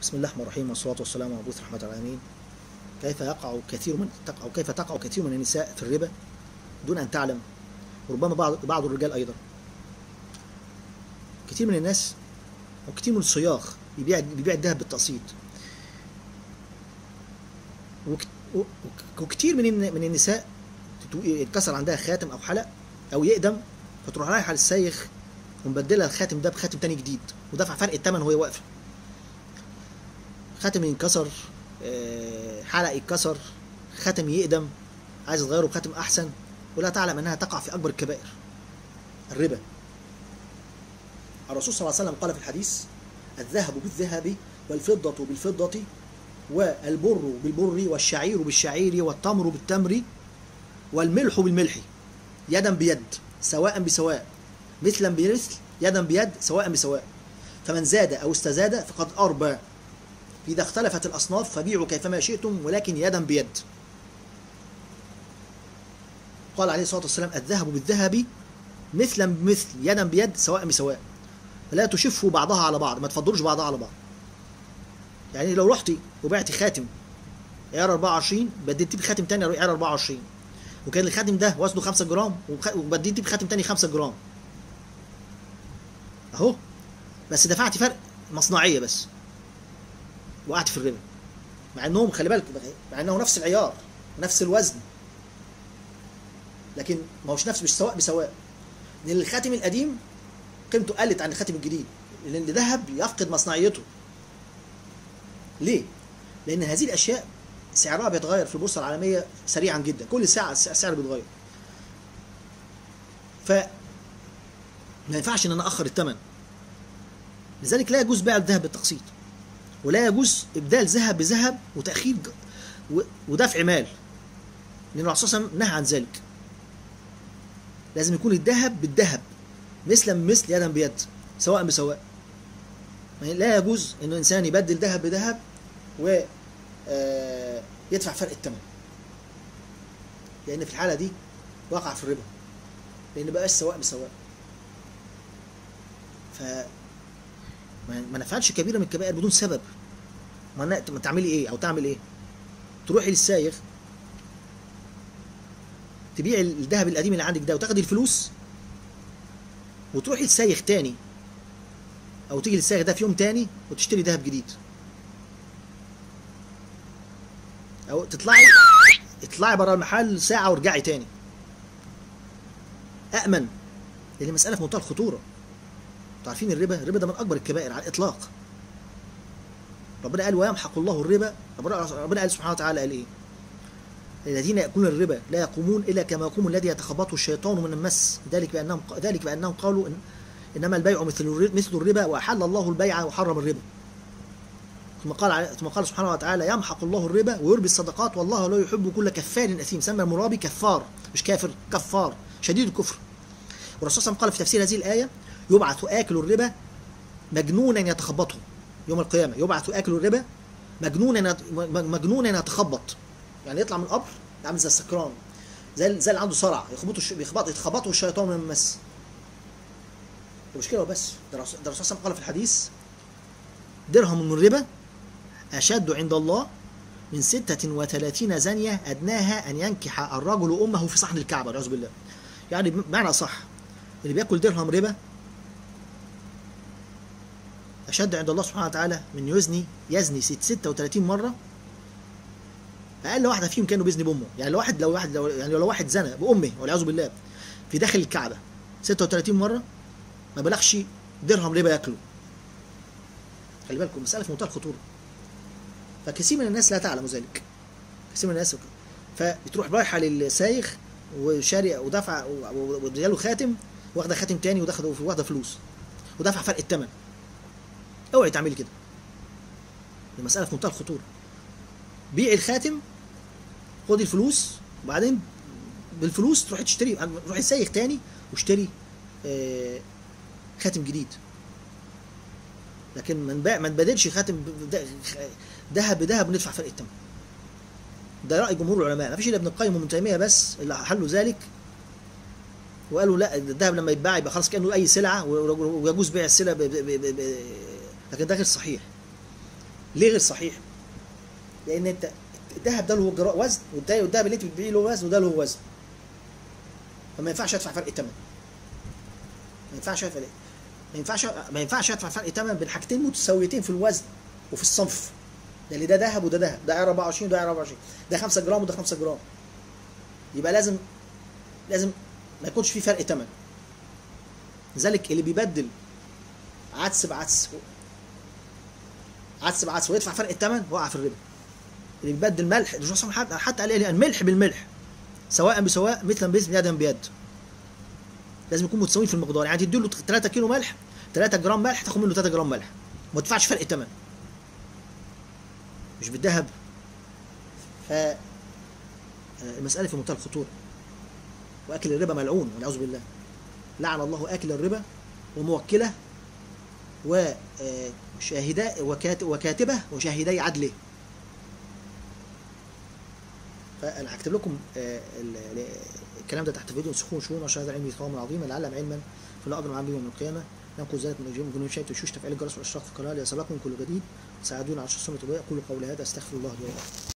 بسم الله الرحمن الرحيم والصلاة والسلام على مبعوث رحمة العالمين كيف يقع كثير من تقع كيف تقع كثير من النساء في الربا دون أن تعلم وربما بعض بعض الرجال أيضا كثير من الناس وكثير من الصياغ بيبيع بيبيع الذهب بالتقسيط وك- وك- وكثير من الن- من النساء تتو- يتكسر عندها خاتم أو حلق أو يقدم فتروح رايحة للسايخ ومبدلها الخاتم ده بخاتم تاني جديد ودفع فرق الثمن وهي واقفة خاتم ينكسر آه، حلق يتكسر خاتم يقدم عايز تغيره بخاتم احسن ولا تعلم انها تقع في اكبر الكبائر الربا الرسول صلى الله عليه وسلم قال في الحديث الذهب بالذهب والفضة بالفضة والبر بالبر والشعير بالشعير والتمر بالتمر والملح بالملح يدا بيد سواء بسواء مثلا بمثل يدا بيد سواء بسواء فمن زاد او استزاد فقد اربى إذا اختلفت الأصناف فبيعوا كيفما شئتم ولكن يدا بيد قال عليه الصلاة والسلام الذهب بالذهب مثلا بمثل يدا بيد سواء بسواء فلا تشفوا بعضها على بعض ما تفضلوش بعضها على بعض يعني لو رحتي وبعتي خاتم عيار 24 بديتي بخاتم تاني عيار 24 وكان الخاتم ده وزنه 5 جرام وبخ- وبديتي بخاتم تاني 5 جرام اهو بس دفعتي فرق مصنعيه بس وقعت في الربا مع انهم خلي بالك مع انه نفس العيار نفس الوزن لكن ما هوش نفس مش سواء بسواء لان الخاتم القديم قيمته قلت عن الخاتم الجديد لان الذهب يفقد مصنعيته ليه؟ لان هذه الاشياء سعرها بيتغير في البورصه العالميه سريعا جدا كل ساعه السعر بيتغير ف ما ينفعش ان انا اخر الثمن لذلك لا يجوز بيع الذهب بالتقسيط ولا يجوز ابدال ذهب بذهب وتاخير ج- و- ودفع مال لان الرسول صلى الله عليه وسلم نهى عن ذلك لازم يكون الذهب بالذهب مثلا بمثل يدا بيد سواء بسواء يعني لا يجوز ان الانسان يبدل ذهب بذهب و آه، يدفع فرق الثمن لان في الحاله دي وقع في الربا لان بقاش سواء بسواء ف ما ما نفعلش كبيره من الكبائر بدون سبب ما نا- ما تعملي ايه او تعمل ايه تروحي للسايغ تبيع الذهب القديم اللي عندك ده وتاخدي الفلوس وتروحي للسايغ تاني او تيجي للسايغ ده في يوم تاني وتشتري ذهب جديد او تطلعي اطلعي بره المحل ساعه وارجعي تاني امن لان المساله في منتهى الخطوره انتوا عارفين الربا الربا ده من اكبر الكبائر على الاطلاق ربنا قال ويمحق الله الربا ربنا ربنا قال سبحانه وتعالى قال ايه الذين ياكلون الربا لا يقومون الا كما يقوم الذي يتخبطه الشيطان من المس ذلك بانهم ذلك بانهم قالوا إن انما البيع مثل الر- مثل الربا واحل الله البيع وحرم الربا ثم قال عليه- ثم قال سبحانه وتعالى يمحق الله الربا ويربي الصدقات والله لا يحب كل كفار اثيم سمى المرابي كفار مش كافر كفار شديد الكفر والرسول صلى الله عليه وسلم قال في تفسير هذه الايه يبعث آكل الربا مجنونا يتخبطه يوم القيامة يبعث آكل الربا مجنونا يت- مجنونا يتخبط يعني يطلع من القبر عامل زي السكران زي زي اللي عنده صرع يخبطه الش- بيخبط يتخبطه الشيطان من المس مش كده وبس ده الرسول ده الرسول صلى الله عليه وسلم قال في الحديث درهم من ربا أشد عند الله من ستة وثلاثين زانية أدناها أن ينكح الرجل أمه في صحن الكعبة والعياذ بالله يعني بمعنى صح اللي بياكل درهم ربا أشد عند الله سبحانه وتعالى من يزني يزني ست 36 مرة أقل واحدة فيهم كانوا بيزني بأمه يعني لو واحد لو واحد لو يعني لو واحد زنى بأمه والعياذ بالله في داخل الكعبة 36 مرة ما بلغش درهم ربا ياكله خلي بالكم مسألة في منتهى الخطورة فكثير من الناس لا تعلم ذلك كثير من الناس فبتروح رايحة للسايخ وشاري ودفع واديله خاتم واخده خاتم تاني وداخده واخده فلوس ودفع فرق الثمن اوعي تعملي كده المسألة في منتهى الخطورة بيعي الخاتم خدي الفلوس وبعدين بالفلوس تروحي تشتري روحي سايخ تاني واشتري آه، خاتم جديد لكن ما نبيع ما نبادلش خاتم ب- ده- ذهب بذهب وندفع فرق الثمن ده رأي جمهور العلماء ما فيش الا ابن القيم وابن تيمية بس اللي حلوا ذلك وقالوا لا الذهب لما يتباع يبقى خلاص كانه اي سلعه ويجوز بيع السلع ب... ب... ب... ب... لكن ده غير صحيح ليه غير صحيح؟ لان انت الذهب ده له جرا- وزن والده- والذهب اللي انت بتبيعيه له وزن وده له وزن فما ينفعش ادفع فرق ثمن ما ينفعش ادفع ما ينفعش ما ينفعش ادفع فرق ثمن بين حاجتين متساويتين في الوزن وفي الصنف يعني ده ذهب وده ذهب ده عيار 24 وده عيار 24 ده 5 جرام وده 5 جرام يبقى لازم لازم ما يكونش في فرق ثمن لذلك اللي بيبدل عدس بعدس عدس بعدس ويدفع فرق الثمن وقع في الربا اللي بيبدل ملح الرسول صلى الله عليه وسلم حتى قال ايه الملح بالملح سواء بسواء مثلا باسم يدا بيد لازم يكون متساويين في المقدار يعني تدي له 3 كيلو ملح 3 جرام ملح تاخد منه 3 جرام ملح وما تدفعش فرق الثمن مش بالذهب ف آه، المسألة في منتهى الخطورة وأكل الربا ملعون والعياذ بالله لعن الله آكل الربا وموكله وشاهدا وكات- وكاتبه وشاهدي عدله فانا هكتب لكم آه، ال- ال- الكلام ده تحت فيديو سخون شؤون وشهاده علمي قوم عظيما لعلم علما فلا اجر عن يوم القيامه ننقل ذلك من اجرهم من شيء تشوش تفعيل الجرس والاشتراك في القناه ليصلكم كل جديد ساعدونا على السنه اقول قولي هذا استغفر الله لي ولكم